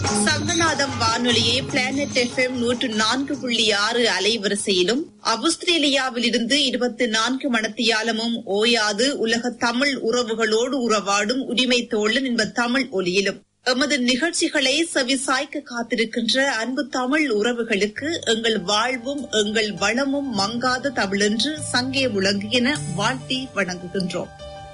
சங்கநாதம் வானொலியை planet FM நூற்று நான்கு புள்ளி ஆறு அலைவரிசையிலும் ஆஸ்திரேலியாவிலிருந்து இருபத்தி நான்கு மணத்தியாலமும் ஓயாது உலக தமிழ் உறவுகளோடு உறவாடும் உரிமை தோழன் என்ப தமிழ் ஒலியிலும் எமது நிகழ்ச்சிகளை செவிசாய்க்க காத்திருக்கின்ற அன்பு தமிழ் உறவுகளுக்கு எங்கள் வாழ்வும் எங்கள் வளமும் மங்காத தமிழென்று சங்கே முழங்குகின வாழ்த்தி வணங்குகின்றோம்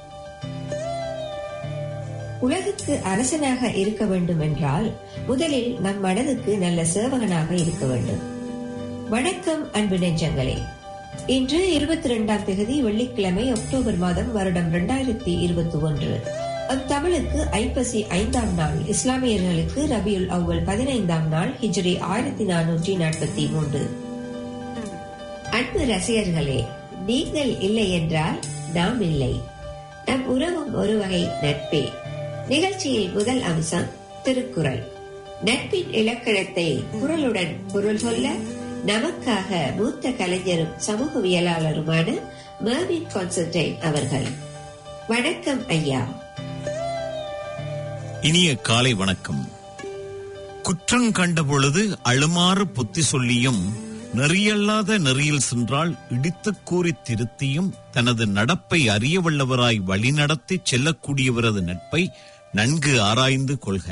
உலகுக்கு அரசனாக இருக்க வேண்டும் என்றால் முதலில் நம் மனதுக்கு நல்ல சேவகனாக இருக்க வேண்டும் வணக்கம் அன்பு நெஞ்சங்களே இன்று இருபத்தி இரண்டாம் தேதி வெள்ளிக்கிழமை அக்டோபர் மாதம் வருடம் இரண்டாயிரத்தி இருபத்தி ஒன்று அம் தமிழுக்கு ஐப்பசி ஐந்தாம் நாள் இஸ்லாமியர்களுக்கு ரபியுல் அவ்வல் பதினைந்தாம் நாள் ஹிஜ்ரி ஆயிரத்தி நானூற்றி நாற்பத்தி மூன்று அன்பு ரசிகர்களே நீங்கள் இல்லை என்றால் நாம் இல்லை நம் உறவும் ஒரு வகை நட்பே நிகழ்ச்சியில் முதல் அம்சம் திருக்குறள் நட்பின் இலக்கணத்தை குரலுடன் பொருள் சொல்ல நமக்காக மூத்த கலைஞரும் சமூகவியலாளருமான மர்வின் கான்சன்டைன் அவர்கள் வணக்கம் ஐயா இனிய காலை வணக்கம் குற்றம் கண்ட பொழுது அழுமாறு புத்தி சொல்லியும் நெறியல்லாத நெறியில் சென்றால் இடித்துக் கூறி திருத்தியும் தனது நடப்பை அறிய வல்லவராய் வழிநடத்தி செல்லக்கூடியவரது நட்பை நன்கு ஆராய்ந்து கொள்க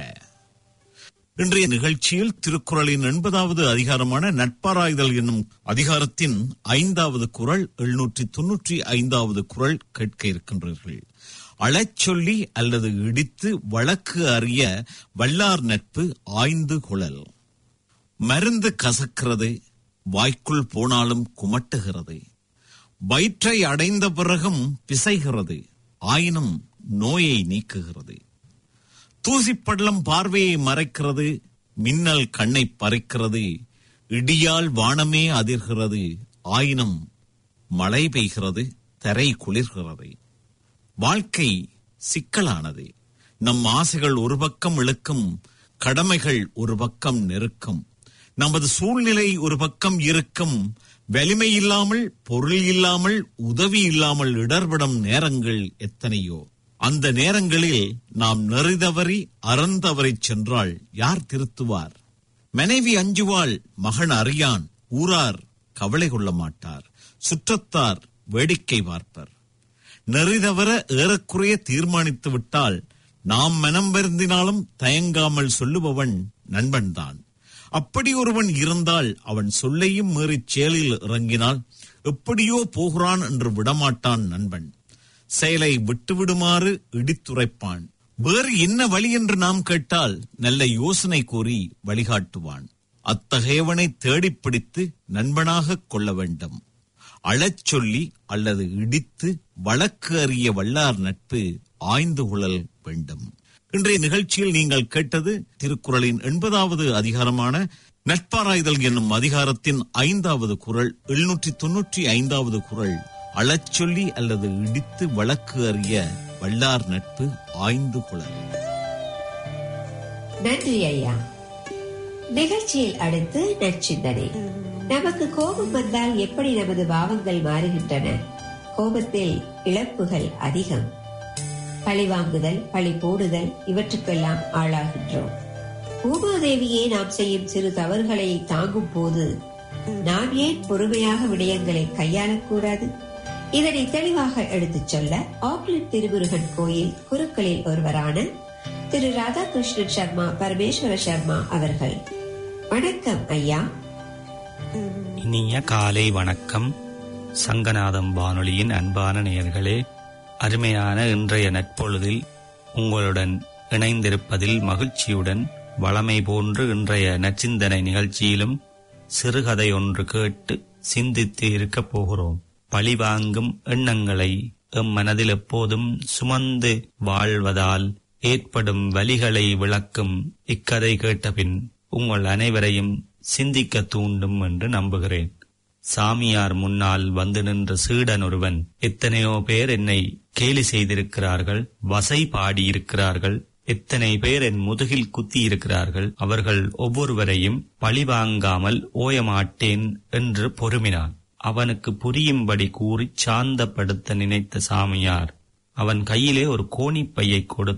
இன்றைய நிகழ்ச்சியில் திருக்குறளின் எண்பதாவது அதிகாரமான நட்பாராய்தல் என்னும் அதிகாரத்தின் ஐந்தாவது குரல் எழுநூற்றி தொன்னூற்றி ஐந்தாவது குரல் கேட்க இருக்கின்றீர்கள் அழச்சொல்லி அல்லது இடித்து வழக்கு அறிய வல்லார் நட்பு ஆய்ந்து குழல் மருந்து கசக்கிறது வாய்க்குள் போனாலும் குமட்டுகிறது வயிற்றை அடைந்த பிறகும் பிசைகிறது ஆயினும் நோயை நீக்குகிறது தூசிப்படலம் பார்வையை மறைக்கிறது மின்னல் கண்ணை பறிக்கிறது இடியால் வானமே அதிர்கிறது ஆயினும் மழை பெய்கிறது தரை குளிர்கிறது வாழ்க்கை சிக்கலானது நம் ஆசைகள் ஒரு பக்கம் இழுக்கும் கடமைகள் ஒரு பக்கம் நெருக்கும் நமது சூழ்நிலை ஒரு பக்கம் இருக்கும் வலிமை இல்லாமல் பொருள் இல்லாமல் உதவி இல்லாமல் இடர்படும் நேரங்கள் எத்தனையோ அந்த நேரங்களில் நாம் நெறிதவறி அறந்தவரை சென்றால் யார் திருத்துவார் மனைவி அஞ்சுவாள் மகன் அறியான் ஊரார் கவலை கொள்ள மாட்டார் சுற்றத்தார் வேடிக்கை பார்ப்பர் நெறிதவர ஏறக்குறைய தீர்மானித்து விட்டால் நாம் மனம் வருந்தினாலும் தயங்காமல் சொல்லுபவன் நண்பன்தான் அப்படி ஒருவன் இருந்தால் அவன் சொல்லையும் மீறிச் செயலில் இறங்கினால் எப்படியோ போகிறான் என்று விடமாட்டான் நண்பன் செயலை விட்டுவிடுமாறு இடித்துரைப்பான் வேறு என்ன வழி என்று நாம் கேட்டால் நல்ல யோசனை கூறி வழிகாட்டுவான் அத்தகையவனை தேடிப் பிடித்து நண்பனாக கொள்ள வேண்டும் அழச் சொல்லி அல்லது இடித்து வழக்கு அறிய வல்லார் நட்பு ஆய்ந்து கொள்ளல் வேண்டும் இன்றைய நிகழ்ச்சியில் நீங்கள் கேட்டது திருக்குறளின் எண்பதாவது அதிகாரமான நட்பாராய்தல் என்னும் அதிகாரத்தின் ஐந்தாவது குரல் எழுநூற்றி தொன்னூற்றி ஐந்தாவது குரல் அழச்சொல்லி அல்லது இடித்து வழக்கு அறிய வல்லார் நட்பு ஆய்ந்து குழல் நன்றி ஐயா நிகழ்ச்சியில் அடுத்து நற்சிந்தனை நமக்கு கோபம் வந்தால் எப்படி நமது பாவங்கள் மாறுகின்றன கோபத்தில் இழப்புகள் அதிகம் பழி வாங்குதல் பழி போடுதல் இவற்றுக்கெல்லாம் ஆளாகின்றோம் பூமாதேவியே நாம் செய்யும் சிறு தவறுகளை தாங்கும் போது நாம் ஏன் பொறுமையாக விடயங்களை கையாளக்கூடாது இதனை தெளிவாக எடுத்துச் சொல்ல ஆக்லண்ட் திருமுருகன் கோயில் குருக்களில் ஒருவரான திரு ராதாகிருஷ்ணன் சர்மா பரமேஸ்வர சர்மா அவர்கள் வணக்கம் ஐயா இனிய காலை வணக்கம் சங்கநாதம் வானொலியின் அன்பான நேயர்களே அருமையான இன்றைய நட்பொழுதில் உங்களுடன் இணைந்திருப்பதில் மகிழ்ச்சியுடன் வளமை போன்று இன்றைய நச்சிந்தனை நிகழ்ச்சியிலும் சிறுகதை ஒன்று கேட்டு சிந்தித்து இருக்கப் போகிறோம் பழிவாங்கும் எண்ணங்களை எம் மனதில் எப்போதும் சுமந்து வாழ்வதால் ஏற்படும் வலிகளை விளக்கும் இக்கதை கேட்டபின் உங்கள் அனைவரையும் சிந்திக்க தூண்டும் என்று நம்புகிறேன் சாமியார் முன்னால் வந்து நின்ற சீடன் ஒருவன் எத்தனையோ பேர் என்னை கேலி செய்திருக்கிறார்கள் வசை பாடியிருக்கிறார்கள் எத்தனை பேர் என் முதுகில் குத்தி இருக்கிறார்கள் அவர்கள் ஒவ்வொருவரையும் பழிவாங்காமல் ஓயமாட்டேன் என்று பொறுமினான் அவனுக்கு புரியும்படி கூறி சாந்தப்படுத்த நினைத்த சாமியார் அவன் கையிலே ஒரு கோணிப்பையை கொடுத்து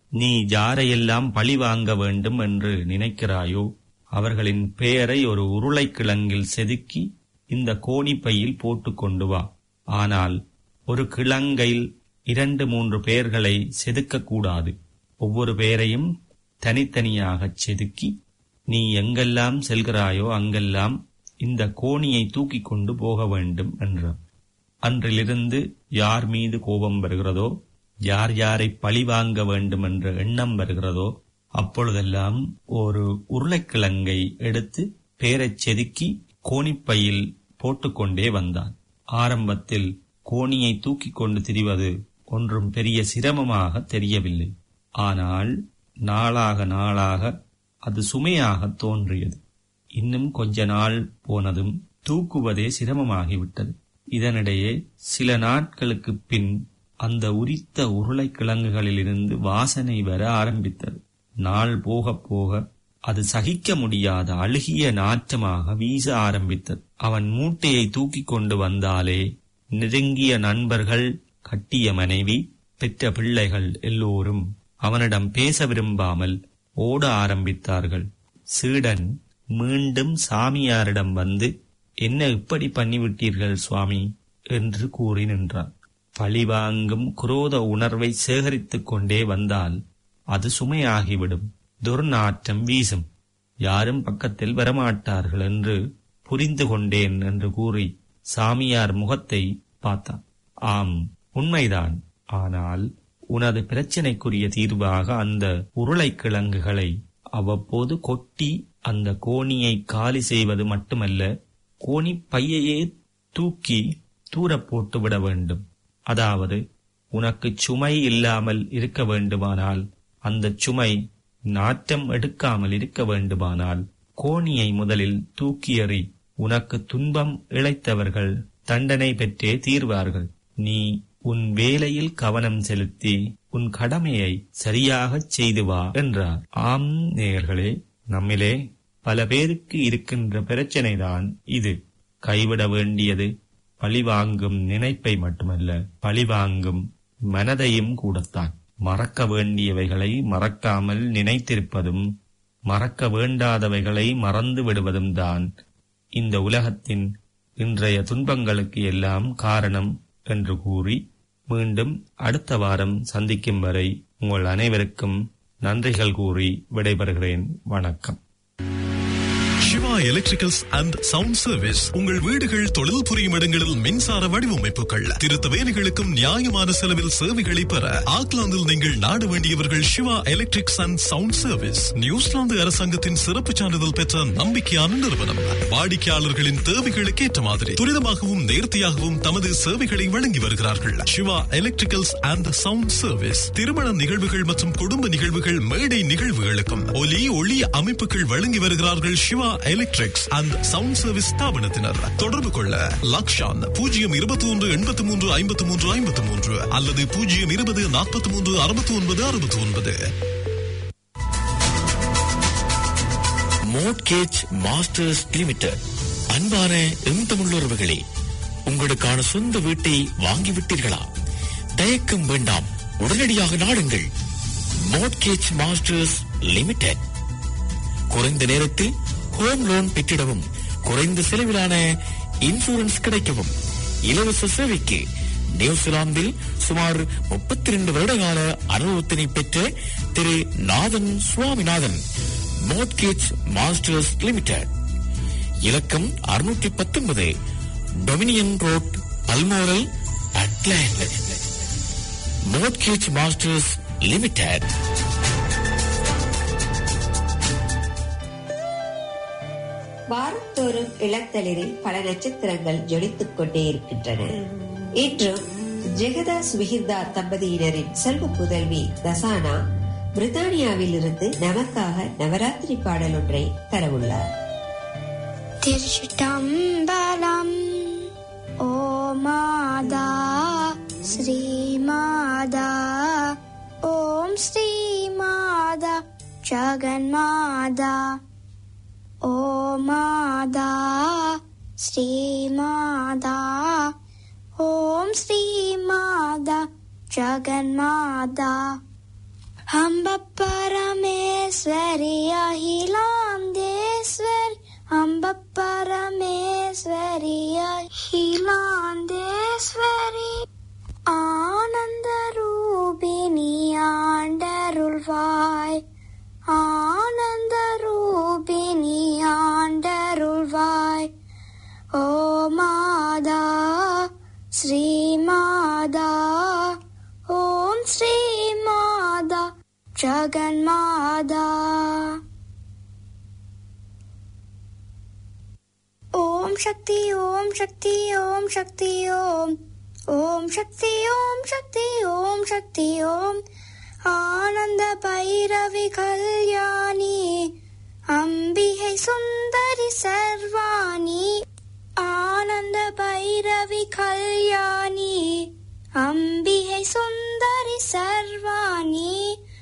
நீ யாரையெல்லாம் பழி வாங்க வேண்டும் என்று நினைக்கிறாயோ அவர்களின் பெயரை ஒரு உருளைக்கிழங்கில் செதுக்கி இந்த கோணிப்பையில் போட்டு கொண்டு வா ஆனால் ஒரு கிழங்கையில் இரண்டு மூன்று பெயர்களை செதுக்கக்கூடாது ஒவ்வொரு பெயரையும் தனித்தனியாகச் செதுக்கி நீ எங்கெல்லாம் செல்கிறாயோ அங்கெல்லாம் இந்த கோணியை தூக்கிக் கொண்டு போக வேண்டும் என்றார் அன்றிலிருந்து யார் மீது கோபம் வருகிறதோ யார் யாரை பழி வாங்க வேண்டும் என்ற எண்ணம் வருகிறதோ அப்பொழுதெல்லாம் ஒரு உருளைக்கிழங்கை எடுத்து பேரைச் செதுக்கி கோணிப்பையில் போட்டுக்கொண்டே வந்தான் ஆரம்பத்தில் கோணியை தூக்கிக் கொண்டு திரிவது ஒன்றும் பெரிய சிரமமாக தெரியவில்லை ஆனால் நாளாக நாளாக அது சுமையாக தோன்றியது இன்னும் கொஞ்ச நாள் போனதும் தூக்குவதே சிரமமாகிவிட்டது இதனிடையே சில நாட்களுக்குப் பின் அந்த உரித்த உருளைக்கிழங்குகளிலிருந்து வாசனை வர ஆரம்பித்தது நாள் போக போக அது சகிக்க முடியாத அழுகிய நாற்றமாக வீச ஆரம்பித்தது அவன் மூட்டையை தூக்கிக் கொண்டு வந்தாலே நெருங்கிய நண்பர்கள் கட்டிய மனைவி பெற்ற பிள்ளைகள் எல்லோரும் அவனிடம் பேச விரும்பாமல் ஓட ஆரம்பித்தார்கள் சீடன் மீண்டும் சாமியாரிடம் வந்து என்ன இப்படி பண்ணிவிட்டீர்கள் சுவாமி என்று கூறி நின்றான் பழிவாங்கும் குரோத உணர்வை சேகரித்துக் கொண்டே வந்தால் அது சுமையாகிவிடும் துர்நாற்றம் வீசும் யாரும் பக்கத்தில் வரமாட்டார்கள் என்று புரிந்து கொண்டேன் என்று கூறி சாமியார் முகத்தை பார்த்தான் ஆம் உண்மைதான் ஆனால் உனது பிரச்சனைக்குரிய தீர்வாக அந்த உருளைக்கிழங்குகளை அவ்வப்போது கொட்டி அந்த கோணியை காலி செய்வது மட்டுமல்ல கோணி பையையே தூக்கி தூர போட்டு விட வேண்டும் அதாவது உனக்கு சுமை இல்லாமல் இருக்க வேண்டுமானால் அந்த சுமை நாட்டம் எடுக்காமல் இருக்க வேண்டுமானால் கோணியை முதலில் தூக்கி எறி உனக்கு துன்பம் இழைத்தவர்கள் தண்டனை பெற்றே தீர்வார்கள் நீ உன் வேலையில் கவனம் செலுத்தி உன் கடமையை சரியாகச் செய்து வா என்றார் ஆம் நேயர்களே நம்மிலே பல பேருக்கு இருக்கின்ற பிரச்சனைதான் இது கைவிட வேண்டியது பழிவாங்கும் நினைப்பை மட்டுமல்ல பழிவாங்கும் மனதையும் கூடத்தான் மறக்க வேண்டியவைகளை மறக்காமல் நினைத்திருப்பதும் மறக்க வேண்டாதவைகளை மறந்து விடுவதும் தான் இந்த உலகத்தின் இன்றைய துன்பங்களுக்கு எல்லாம் காரணம் என்று கூறி மீண்டும் அடுத்த வாரம் சந்திக்கும் வரை உங்கள் அனைவருக்கும் நன்றிகள் கூறி விடைபெறுகிறேன் வணக்கம் Siva electricals and sound service உங்கள் வீடுகள் தொழில் புரியும் இடங்களில் மின்சார வடிவமைப்புகள் திருத்த வேலைகளுக்கும் நியாயமான செலவில் சேவைகளை பெற ஆக்லாந்தில் நீங்கள் நாட வேண்டியவர்கள் Siva electrics and sound service New Zealand அரசாங்கத்தின் சிறப்பு சான்றிதழ் பெற்ற நம்பிக்கையான நிறுவனம் வாடிக்கையாளர்களின் தேவைகளுக்கு ஏற்ற மாதிரி துரிதமாகவும் நேர்த்தியாகவும் தமது சேவைகளை வழங்கி வருகிறார்கள் Siva electricals and sound service திருமண நிகழ்வுகள் மற்றும் குடும்ப நிகழ்வுகள் மேடை நிகழ்வுகளுக்கும் ஒலி ஒளி அமைப்புகள் வழங்கி வருகிறார்கள் Siva electrics and sound service ஸ்தாபனத்தினர் தொடர்பு கொள்ள லக்ஷான் பூஜ்ஜியம் இருபத்தி ஒன்று எண்பத்தி மூன்று ஐம்பத்தி மூன்று ஐம்பத்தி மூன்று அல்லது பூஜ்ஜியம் இருபது நாற்பத்தி மூன்று அறுபத்தி ஒன்பது அறுபத்தி ஒன்பது மோட்கேஜ் மாஸ்டர்ஸ் லிமிடெட் அன்பான எம் தமிழுறவுகளே உங்களுக்கான சொந்த வீட்டை வாங்கிவிட்டீர்களா தயக்கம் வேண்டாம் உடனடியாக நாடுங்கள் மோட்கேஜ் மாஸ்டர்ஸ் லிமிடெட் குறைந்த நேரத்தில் ஹோம் லோன் பெற்றிடவும் குறைந்த செலவிலான இன்சூரன்ஸ் கிடைக்கவும் இலவச சேவைக்கு நியூசிலாந்தில் சுமார் முப்பத்தி ரெண்டு வருடகால அனுபவத்தினை பெற்ற திரு Nathan Swaminathan mortgage masters limited இலக்கம் அறுநூற்றி பத்தொன்பது Dominion road Balmoral Auckland mortgage masters limited வாரந்தோறும் இளத்தளிரில் பல நட்சத்திரங்கள் ஜொலித்துக் கொண்டே இருக்கின்றன இன்றும் ஜெகதாஸ் விஹிர்தா தம்பதியினரின் செல்வ புதல்வி தசானா பிரித்தானியாவில் இருந்து நமக்காக நவராத்திரி பாடல் ஒன்றை தரவுள்ளார் திருச்சிட்டம்பலம் ஓ மாதா ஸ்ரீ மாதா ஓம் ஸ்ரீ மாதா ஜகன்மாதா ஓ மாதா ஸ்ரீ மாதா ஓம் ஸ்ரீ மாதா ஜகன்மாதா अम्ब परमेश्वरि अहिलां देश्वरि अम्ब परमेश्वरि अहिलां देश्वरि ஆனந்தரூபிணி ஆண்டருள்வாய் ஆனந்தரூபிணி ஆண்டருள்வாய் ஓ மாதா ஸ்ரீ மாதா ஓம் ஸ்ரீ மாதா ஜகன் மாதா ஓம் சக்தி ஓம் சக்தி ஓம் சக்தி ஓம் ஓம் சக்தி ஓம் சக்தி ஓம் சக்தி ஓம் ஆனந்த பைரவி கல்யாணி அம்பிகை சுந்தரி சர்வாணி ஆனந்த பைரவி கல்யாணி அம்பிகை சுந்தரி சர்வாணி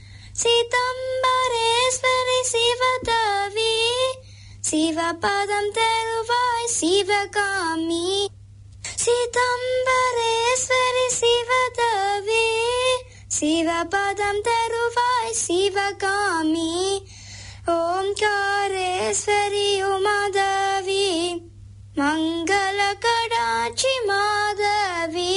சிதம்பரேஸ்வரி சிவதவி சிவபதம் தருவாய் சிவகாமி சிதம்பரேஸ்வரி சிவதவி சிவபதம் தருவாய் சிவகாமி ஓம்காரேஸ்வரி உமாதவி மங்கள கடாட்சி மாதவி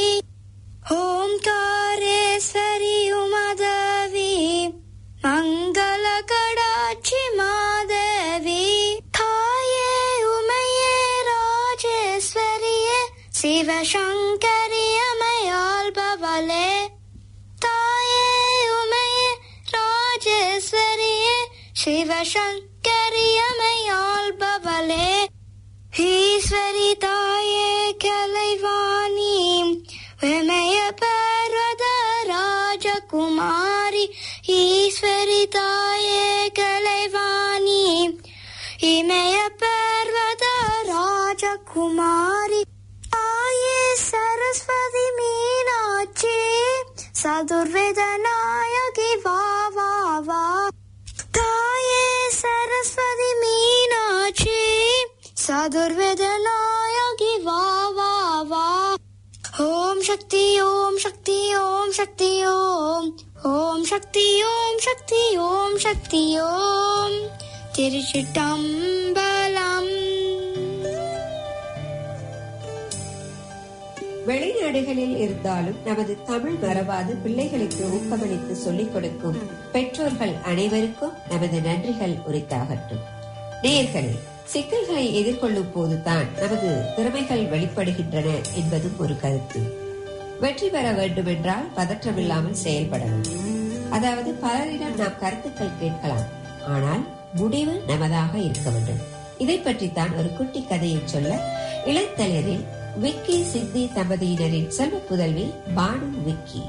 ஓம்காரேஸ்வரி உமாதவி மங்கள கடாட்சி மாதவி தாயே உமையே ராஜேஸ்வரியே சிவசங்கரி அமையால் பவலே தாயே உமையே ராஜேஸ்வரியே சிவசங்கரி அமையால் பவலே ஈஸ்வரி தாயே கலைவாணி விமய பர்வத ராஜகுமாரி ஈஸ்வரி தாயே கலைவாணி இமய பர்வத ராஜகுமாரி தாயே சரஸ்வதி மீனாட்சி சதுர்வேத நாயகி வா வா வா தாயே சரஸ்வதி மீனாட்சி சதுர்வேத நாயகி வா வா வா ஓம் சக்தி ஓம் சக்தி ஓம் சக்தி ஓம் ஓம் சக்தி ஓம் சக்தி ஓம் சக்தி ஓம் திருச்சிட்டம்பலம் வெளிநாடுகளில் இருந்தாலும் நமது தமிழ் மறவாது பிள்ளைகளுக்கு ஊக்கமளித்து சொல்லிக் கொடுக்கும் பெற்றோர்கள் அனைவருக்கும் நமது நன்றிகள் உரித்தாகட்டும் நேயர்களே சிக்கல்களை எதிர்கொள்ளும் போதுதான் நமது திறமைகள் வெளிப்படுகின்றன என்பதும் ஒரு கருத்து வெற்றி பெற வேண்டுமென்றால் பதற்றமில்லாமல் செயல்பட வேண்டும் அதாவது பலரிடம் நாம் கருத்துக்கள் கேட்கலாம் ஆனால் முடிவு நமதாக இருக்க வேண்டும் இதை பற்றித்தான் ஒரு குட்டி கதையை சொல்ல இளத்தலையரில் விக்கி சித்தி தம்பதியினரின் செல்வ புதல்வி பானு விக்கி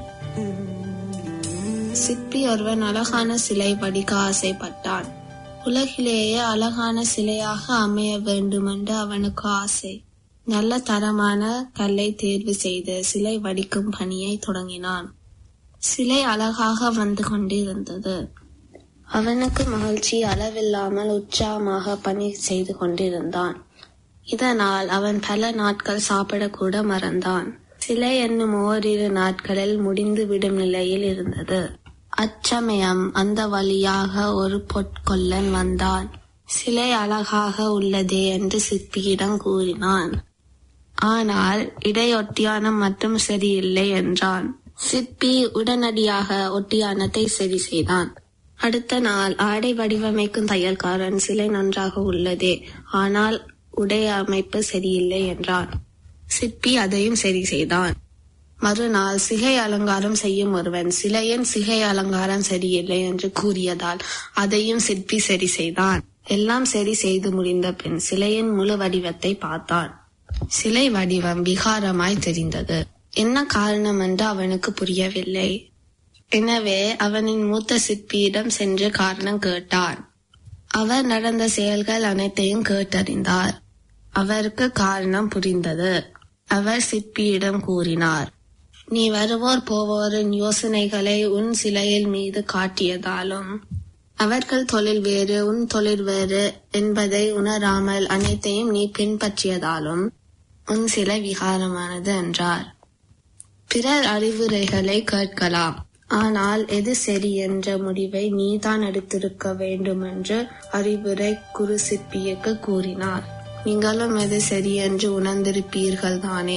சிற்பி ஒருவன் அழகான சிலை வடிக்க ஆசைப்பட்டான் உலகிலேயே அழகான சிலையாக அமைய வேண்டுமென்று அவனுக்கு ஆசை நல்ல தரமான கல்லை தேர்வு செய்து சிலை வடிக்கும் பணியை தொடங்கினான் சிலை அழகாக வந்து கொண்டிருந்தது அவனுக்கு மகிழ்ச்சி அளவில்லாமல் உற்சாகமாக பணி செய்து கொண்டிருந்தான் இதனால் அவன் பல நாட்கள் சாப்பிடக்கூட மறந்தான் சிலை என்னும் ஓரிரு நாட்களில் முடிந்து விடும் நிலையில் இருந்தது அச்சமயம் அந்த வழியாக ஒரு பொற்கொல்லன் வந்தான் சிலை அழகாக உள்ளதே என்று சிற்பியிடம் கூறினான் ஆனால் இடையொட்டியானம் மட்டும் சரியில்லை என்றான் சிற்பி உடனடியாக ஒட்டியானத்தை சரி செய்தான் அடுத்த நாள் ஆடை வடிவமைக்கும் தையல்காரன் சிலை நன்றாக உள்ளதே ஆனால் உடை அமைப்பு சரியில்லை என்றான் சிற்பி அதையும் சரி செய்தான் மறுநாள் சிகை அலங்காரம் செய்யும் ஒருவன் சிலையின் சிகை அலங்காரம் சரியில்லை என்று கூறியதால் அதையும் சிற்பி சரி செய்தான் எல்லாம் சரி செய்து முடிந்த பின் சிலையின் முழு வடிவத்தை பார்த்தான் சிலை வடிவம் விகாரமாய் தெரிந்தது என்ன காரணம் என்று அவனுக்கு புரியவில்லை எனவே அவனின் மூத்த சிற்பியிடம் சென்று காரணம் கேட்டான் அவர் நடந்த செயல்கள் அனைத்தையும் கேட்டறிந்தார் அவருக்கு காரணம் புரிந்தது அவர் சிற்பியிடம் கூறினார் நீ வருவோர் போவோரின் யோசனைகளை உன் சிலையில் மீது காட்டியதாலும் அவர்கள் தொழில் வேறு உன் தொழில் வேறு என்பதை உணராமல் அனைத்தையும் நீ பின்பற்றியதாலும் உன் சிலை விகாரமானது என்றார் பிறர் அறிவுரைகளை கேட்கலாம் ஆனால் எது சரி என்ற முடிவை நீதான் எடுத்திருக்க வேண்டும் என்று அறிவுரை குரு சிற்பியக்கு கூறினார் நீங்களும் எது சரி என்று உணர்ந்திருப்பீர்கள் தானே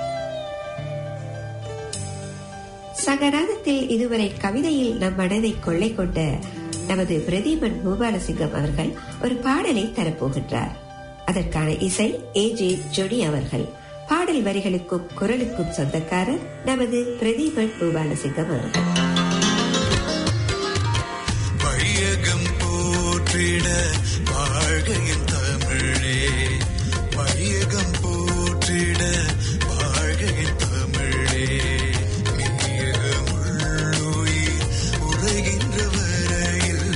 சங்கராகத்தில் இதுவரை கவிதையில் நம் மனதை கொள்ளை கொண்ட நமது பிரதீபன் பூபாலசிங்கம் அவர்கள் ஒரு பாடலை தரப்போகின்றார் அதற்கான இசை ஏ ஜே ஜொனி அவர்கள் பாடல் வரிகளுக்கும் குரலுக்கும் சொந்தக்காரர் நமது பிரதீபன் பூபாலசிங்கம் அவர்கள் வையகம் போற்றிட வாழ்கையின் தமிழே வையகம் போற்றிட வாழ்கையின் தமிழே மியகமுள்ளுயிர் உரைகின்ற வரையில்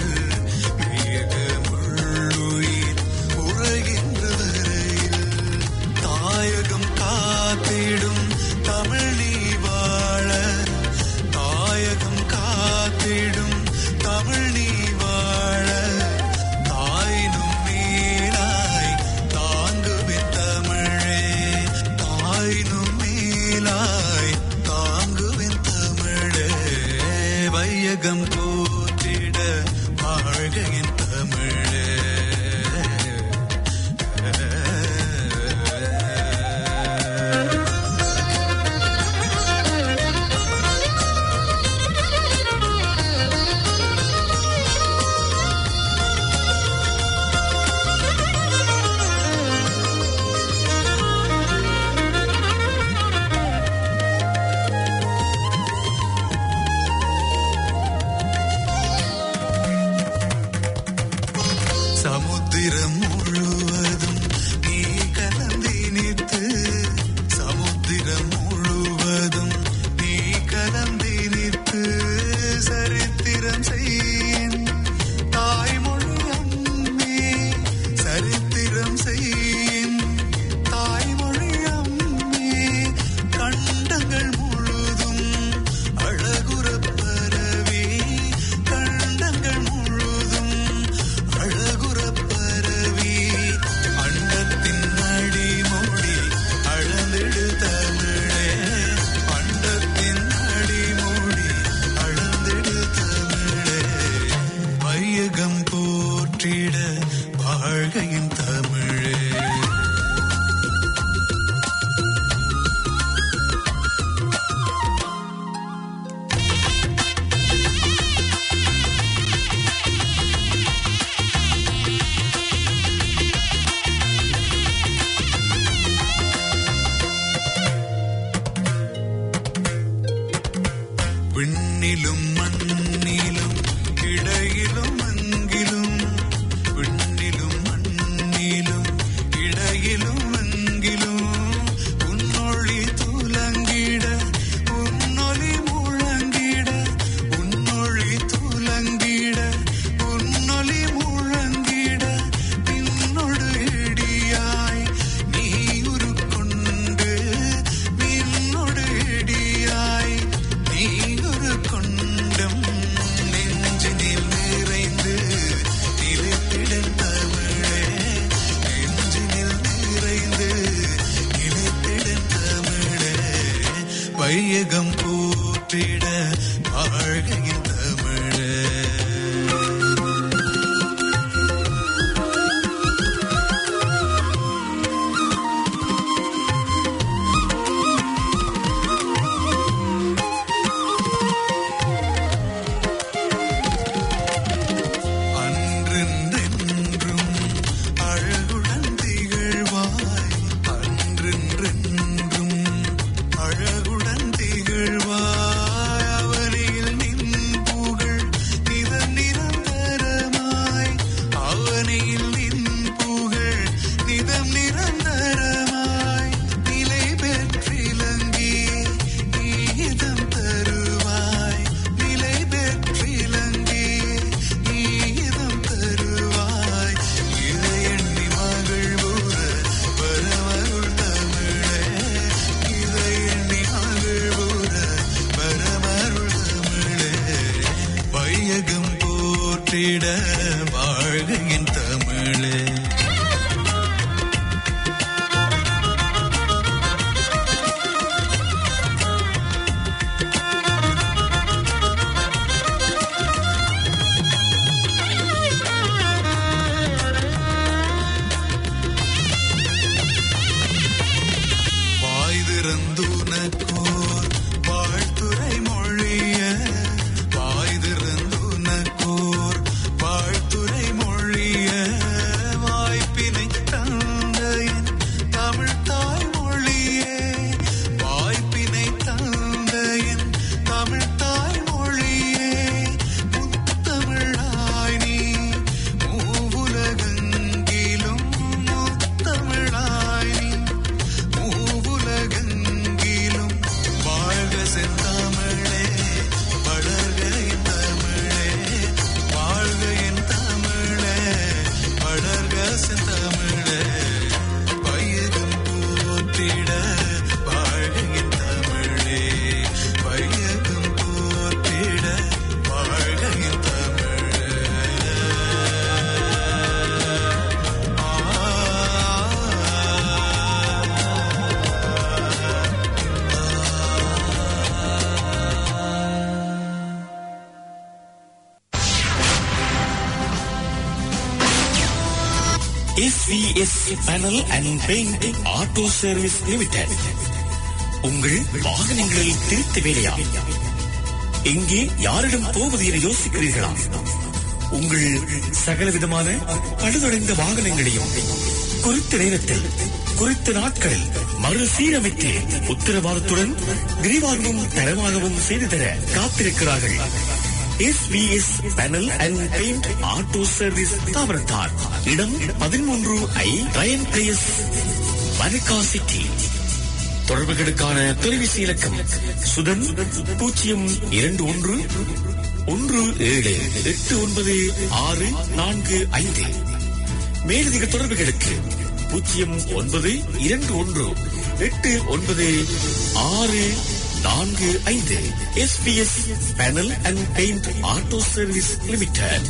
மியகமுள்ளுயிர் உரைகின்ற வரையில் தாயகம் காத்திடும் தமிழ் நீ வாழ தாயகம் காத்திடும் தமிழ் நீ வாழ தாயினும் மேலாய் தாங்குவின் தமிழே தாயினும் மேலாய் தாங்குவின் தமிழே வையகம் போற்றிட வாழ்கையின் தமிழே சமுத்திரம் முழுவதும் நீ கலந்தினித்து சமுத்திரம் முழுவதும் நீ கலந்தினித்து சரித்திரம் செய்யின் தாய்மொழி அம்மே சரித்திரம் செய்யின் தாய்மொழி அம்மே கண்டங்கள் முழுதும் அழகுறப் பரவி கண்டங்கள் முழுதும் அழகுறப் பரவி அண்டத்தின் அடிமொழி அளந்திடு தமிழே அண்டத்தின் அடிமொழி அளந்திடு தமிழே வையகம் போற்றிட வாழ்கையின் தமிழே விண்ணிலும் மண்ணிலும் இடையிலும் அங்கிலும் விண்ணிலும் மண்ணிலும் இடையிலும் அங்கிலும் உன்னொழி துலங்கிட உன்னொலி முழங்கிட உன்னொழி துலங்கிட உன்னொலி முழங்கிட பின்னொடு இடியாய் நீ உருக்கொண்டு பின்னொடு இடியாய் நீ ஒரு கொண்டம் நெஞ்சினில் நிறைந்து நிலைத்திடும் தமிழே நெஞ்சினில் நிறைந்து நிலைத்திடும் தமிழே வையகம் போற்றிட வாழ்கையின் தமிழே அன்றென்றென்றும் அழகுடன் திகழ்வாய் அன்றென்றென்றும் அழகுடன் திகழ்வாய் அவனில் நின் புகழ் நிதம் நிரந்தரமாய் அவனில் நின் புகழ் நிதம் நிரந்தரமாய் நிலை பெற்றிலங்கி நீதம் தருவாய் நிலை பெற்றிலங்கி நீதம் தருவாய் இதை எண்ணி மகள் ஊர பரமருள் தமிழே இதை எண்ணி மகள் ஊர பரமருள் தமிழே வையகம் போற்றிட வாழ்கையின் தமிழே SVS panel and paint auto service limited உங்கள் வாகனங்களில் திருத்த வேலையா எங்கே யாரிடம் போவது என யோசிக்கிறீர்களா உங்கள் சகலவிதமான பழுதடைந்த வாகனங்களையும் குறித்த நேரத்தில் குறித்த நாட்களில் மறுசீரமைத்து உத்தரவாதத்துடன் விரிவாகவும் தரமாகவும் செய்து தர காத்திருக்கிறார்கள் SBS panel and paint auto service தாவரத்தார் இடம் பதிமூன்று ஐ ரயன் பிளேஸ் மனுக்கா சிட்டி தொடர்புகளுக்கான தொலைபேசி இலக்கம் சுதன் பூஜ்ஜியம் இரண்டு ஒன்று ஒன்று ஏழு எட்டு ஒன்பது ஆறு நான்கு ஐந்து மேலதிக தொடர்புகளுக்கு பூஜ்ஜியம் ஒன்பது இரண்டு ஒன்று எட்டு ஒன்பது ஆறு நான்கு ஐந்து SBS panel and paint auto service limited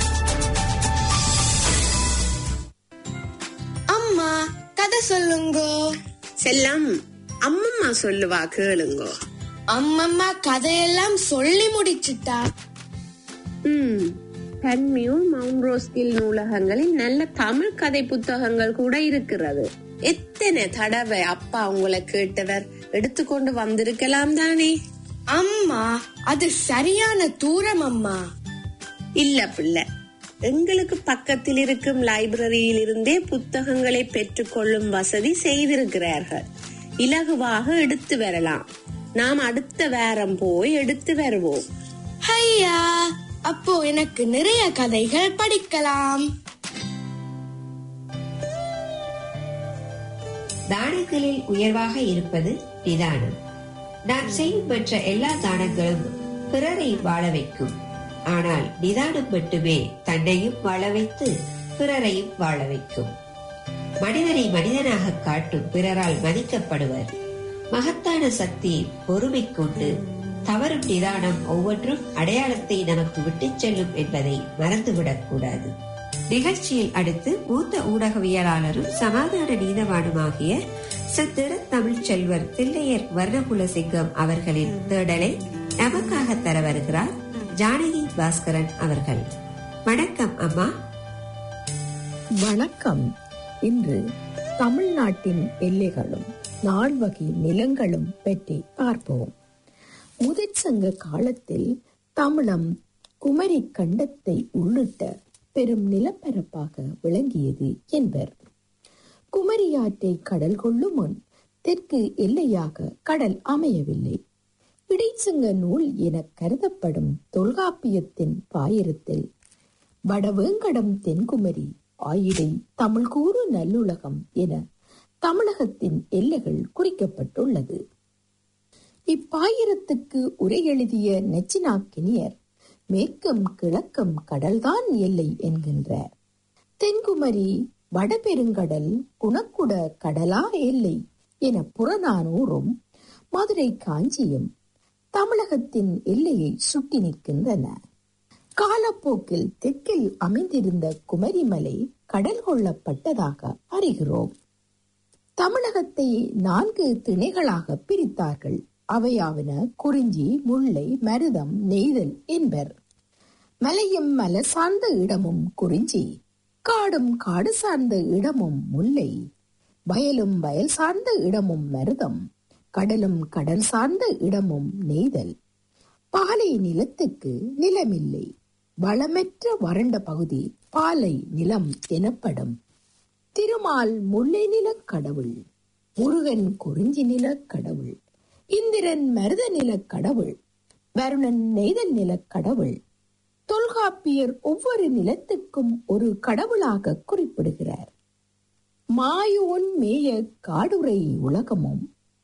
அம்மா கதை சொல்லுங்கோ செல்லம் அம்மம்மா சொல்லுவா கேளுங்கோ அம்மம்மா கதையெல்லாம் சொல்லி முடிச்சுட்டா ம் பன்மியூர் மவுண்ட் ரோஸ்கில் நூலகங்களில் நல்ல தமிழ் கதை புத்தகங்கள் கூட இருக்கிறது எத்தனை தடவை அப்பா உங்களை கேட்டவர் எடுத்துக்கொண்டு வந்திருக்கலாம் தானே அம்மா அது சரியான தூரம் அம்மா இல்ல பிள்ளை எங்களுக்கு பக்கத்தில் இருக்கும் லைப்ரரியில் இருந்தே புத்தகங்களை பெற்றுக்கொள்ளும் வசதி செய்திருக்கிறார்கள் இலகுவாக எடுத்து வரலாம் நாம் அடுத்த வாரம் போய் எடுத்து வருவோம் ஐயா அப்போ எனக்கு நிறைய கதைகள் படிக்கலாம் தானங்களில் உயர்வாக இருப்பது நிதானம் நாம் செய்யும் மற்ற எல்லா தானங்களும் பிறரை வாழ வைக்கும் ஆனால் நிதானம் மட்டுமே தன்னையும் வாழ வைத்து பிறரையும் வாழ வைக்கும் மனிதனை மனிதனாக காட்டும் பிறரால் மதிக்கப்படுவர் மகத்தான சக்தி பொறுமை கொண்டு தவறும் நிதானம் ஒவ்வொன்றும் அடையாளத்தை நமக்கு விட்டுச் செல்லும் என்பதை மறந்துவிடக் கூடாது நிகழ்ச்சியில் அடுத்து மூத்த ஊடகவியலாளரும் சமாதான நீதவானுமாகிய சத்திர தமிழ் செல்வர் தில்லையர் வர்ணகுலசிங்கம் அவர்களின் தேடலை நமக்காக தர வருகிறார் ஜானகி பாஸ்கரன் அவர்கள் வணக்கம் அம்மா வணக்கம் இன்று தமிழ்நாட்டின் எல்லைகளும் நால்வகை நிலங்களும் பற்றி பார்ப்போம் முதற் சங்க காலத்தில் தமிழம் குமரி கண்டத்தை உள்ளிட்ட பெரும் நிலப்பரப்பாக விளங்கியது என்பர் குமரியாற்றை கடல் கொள்ளும் முன் தெற்கு எல்லையாக கடல் அமையவில்லை இடைச்சங்க நூல் என கருதப்படும் தொல்காப்பியத்தின் பாயிரத்தில் வடவேங்கடம் தென்குமரி ஆயிடை தமிழ்கூறு நல்லுலகம் என தமிழகத்தின் எல்லைகள் குறிக்கப்பட்டுள்ளது இப்பாயிரத்துக்கு உரை எழுதிய நெச்சினாக்கினியர் மேற்கும் கிழக்கும் கடல்தான் எல்லை என்கின்றார் தென்குமரி வடபெருங்கடல் குணக்குட கடலா எல்லை என புறநானூறும் மதுரை காஞ்சியும் தமிழகத்தின் எல்லையை சுட்டி நிற்கின்றன காலப்போக்கில் தெற்கில் அமைந்திருந்த குமரிமலை கடல் கொள்ளப்பட்டதாக அறிகிறோம் தமிழகத்தை நான்கு திணைகளாக பிரித்தார்கள் அவையாவன குறிஞ்சி முல்லை மருதம் நெய்தல் என்பர் மலையும் மலை சார்ந்த இடமும் குறிஞ்சி காடும் காடு சார்ந்த இடமும் முல்லை வயலும் வயல் சார்ந்த இடமும் மருதம் கடலும் கடல் சார்ந்த இடமும் நெய்தல் பாலை நிலத்துக்கு நிலமில்லை வளமற்ற வறண்ட பகுதி பாலை நிலம் எனப்படும் திருமால் முல்லை நிலக் கடவுள் முருகன் குறிஞ்சி நிலக் கடவுள் இந்திரன் மருத நிலக் கடவுள் வருணன் நெய்தல் நிலக் கடவுள் தொல்காப்பியர் ஒவ்வொரு நிலத்துக்கும் ஒரு கடவுளாக குறிப்பிடுகிறார் மாயோன் மேய காடுரை உலகமும்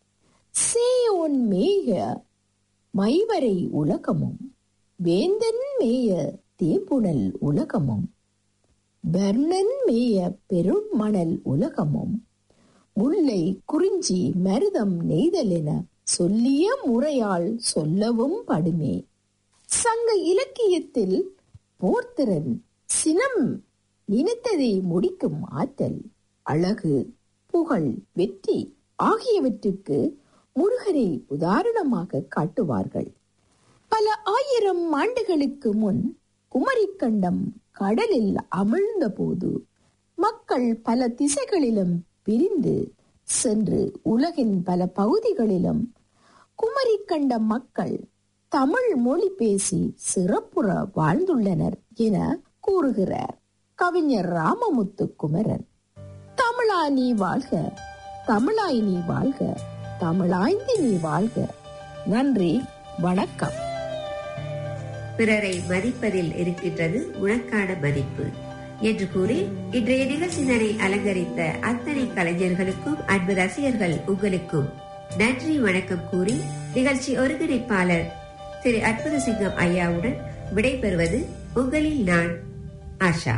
சேயோன் மேய மைவரை உலகமும் வேந்தன் மேய தேம்புணல் உலகமும் வர்ணன் மேய பெருமணல் உலகமும் முல்லை குறிஞ்சி மருதம் நெய்தல் என சொல்லிய முறையால் சொல்லவும் படுமே சங்க இலக்கியத்தில் போர்த்திறன் சினம் நினைத்ததை முடிக்கும் ஆற்றல் அழகு புகழ் வெற்றி ஆகியவற்றுக்கு முருகனை உதாரணமாக காட்டுவார்கள் பல ஆயிரம் ஆண்டுகளுக்கு முன் குமரிக்கண்டம் கடலில் அமிழ்ந்த போது மக்கள் பல திசைகளிலும் பிரிந்து சென்று உலகின் பல பகுதிகளிலும் குமரி கண்ட மக்கள் தமிழ் மொழி பேசி சிறப்புற வாழ்ந்துள்ளனர் என கூறுகிறார் கவிஞர் ராமமுத்து குமரன் தமிழா நீ வாழ்க தமிழாய் நீ வாழ்க தமிழாய்ந்து நீ வாழ்க நன்றி வணக்கம் பிறரை மதிப்பதில் இருக்கின்றது உனக்கான மதிப்பு என்று கூறி இன்றைய நிகழ்ச்சியினரை அலங்கரித்த அத்தனை கலைஞர்களுக்கும் அன்பு ரசிகர்கள் உங்களுக்கும் நன்றி வணக்கம் கூறி நிகழ்ச்சி ஒருங்கிணைப்பாளர் திரு அற்புத சிங்கம் ஐயாவுடன் விடைபெறுவது உங்களில் நான் ஆஷா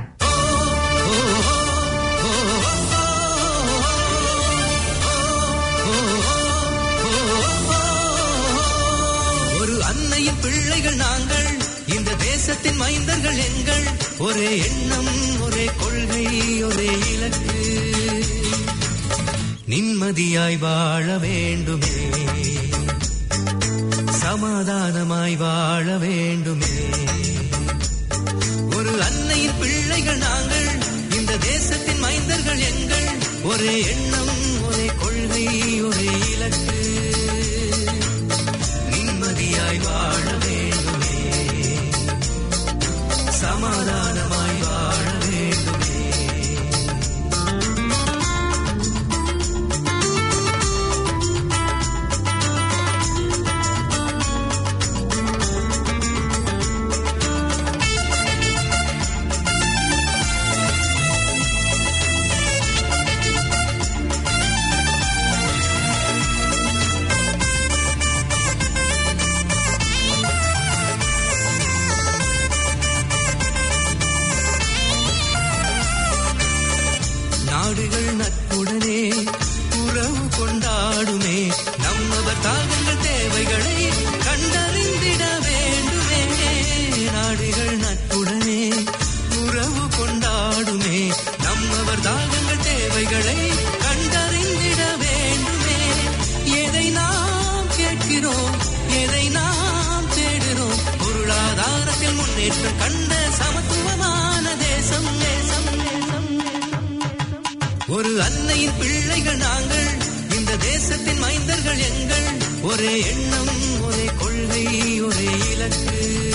ஒரு அன்னையின் பிள்ளைகள் நாங்கள் இந்த தேசத்தின் மைந்தர்கள் எங்கள் ஒரே எண்ணம் ஒரே கொள்கை ஒரே இலக்கு நிம்மதியாய் வாழ வேண்டுமே சமாதானமாய் வாழ வேண்டுமே ஒரு அன்னையின் பிள்ளைகள் நாங்கள் இந்த தேசத்தின் மைந்தர்கள் எங்கள் ஒரே எண்ணம் ஒரே கொள்கை ஒரே இலக்கு நிம்மதியாய் வாழ வேண்டுமே சமாதானமாய் வாழ வேண்டுமே நாடுகள் நட்புடனே உறவு கொண்டாடுமே நம்மவர் தாகங்கள் தேவைகளை கண்டறிந்திட வேண்டுமே நாடுகள் நட்புடனே உறவு கொண்டாடுமே நம்மவர் தாகங்கள் தேவைகளை கண்டறிந்திட வேண்டுமே எதை நாம் கேட்கிறோம் எதை நாம் தேடுகிறோம் பொருளாதாரத்தில் முன்னேற்றம் கண்ட சமத்துவமான தேசம் தேசம் தேசம் ஒரு அன்னையின் பிள்ளைகள் நாங்கள் இந்த தேசத்தின் மைந்தர்கள் எங்கள் ஒரே எண்ணம் ஒரே கொள்கை ஒரே இலக்கு